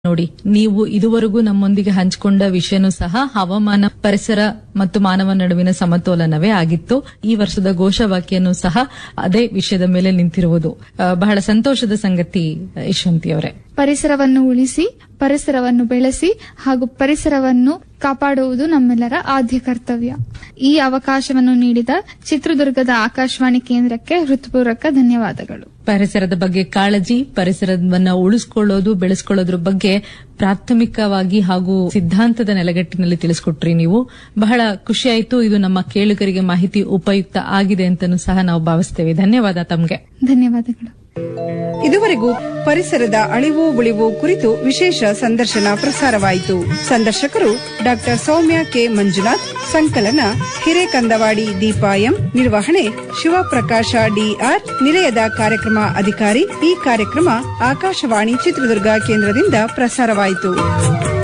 ನೋಡಿ ನೀವು ಇದುವರೆಗೂ ನಮ್ಮೊಂದಿಗೆ ಹಂಚಿಕೊಂಡ ವಿಷಯನೂ ಸಹ ಹವಾಮಾನ ಪರಿಸರ ಮತ್ತು ಮಾನವ ನಡುವಿನ ಸಮತೋಲನವೇ ಆಗಿತ್ತು ಈ ವರ್ಷದ ಘೋಷವಾಕ್ಯನೂ ಸಹ ಅದೇ ವಿಷಯದ ಮೇಲೆ ನಿಂತಿರುವುದು ಆ, ಬಹಳ ಸಂತೋಷದ ಸಂಗತಿ ಯಶವಂತಿ ಅವರೇ ಪರಿಸರವನ್ನು ಉಳಿಸಿ ಪರಿಸರವನ್ನು ಬೆಳೆಸಿ ಹಾಗೂ ಪರಿಸರವನ್ನು ಕಾಪಾಡುವುದು ನಮ್ಮೆಲ್ಲರ ಆದ್ಯ ಕರ್ತವ್ಯ ಈ ಅವಕಾಶವನ್ನು ನೀಡಿದ ಚಿತ್ರದುರ್ಗದ ಆಕಾಶವಾಣಿ ಕೇಂದ್ರಕ್ಕೆ ಹೃತ್ಪೂರ್ವಕ ಧನ್ಯವಾದಗಳು ಪರಿಸರದ ಬಗ್ಗೆ ಕಾಳಜಿ ಪರಿಸರವನ್ನ ಉಳಿಸ್ಕೊಳ್ಳೋದು ಬೆಳೆಸ್ಕೊಳ್ಳೋದ್ರ ಬಗ್ಗೆ ಪ್ರಾಥಮಿಕವಾಗಿ ಹಾಗೂ ಸಿದ್ಧಾಂತದ ನೆಲೆಗಟ್ಟಿನಲ್ಲಿ ತಿಳಿಸ್ಕೊಟ್ರಿ ನೀವು ಬಹಳ ಖುಷಿಯಾಯಿತು ಇದು ನಮ್ಮ ಕೇಳುಗರಿಗೆ ಮಾಹಿತಿ ಉಪಯುಕ್ತ ಆಗಿದೆ ಅಂತನೂ ಸಹ ನಾವು ಭಾವಿಸ್ತೇವೆ ಧನ್ಯವಾದ ತಮಗೆ ಧನ್ಯವಾದಗಳು ಇದುವರೆಗೂ ಪರಿಸರದ ಅಳಿವು ಉಳಿವು ಕುರಿತು ವಿಶೇಷ ಸಂದರ್ಶನ ಪ್ರಸಾರವಾಯಿತು ಸಂದರ್ಶಕರು ಡಾಕ್ಟರ್ ಸೌಮ್ಯ ಕೆ ಮಂಜುನಾಥ್ ಸಂಕಲನ ಹಿರೇಕಂದವಾಡಿ ದೀಪಾ ಎಂ ನಿರ್ವಹಣೆ ಶಿವಪ್ರಕಾಶ ಡಿಆರ್ ನಿಲಯದ ಕಾರ್ಯಕ್ರಮ ಅಧಿಕಾರಿ ಈ ಕಾರ್ಯಕ್ರಮ ಆಕಾಶವಾಣಿ ಚಿತ್ರದುರ್ಗ ಕೇಂದ್ರದಿಂದ ಪ್ರಸಾರವಾಯಿತು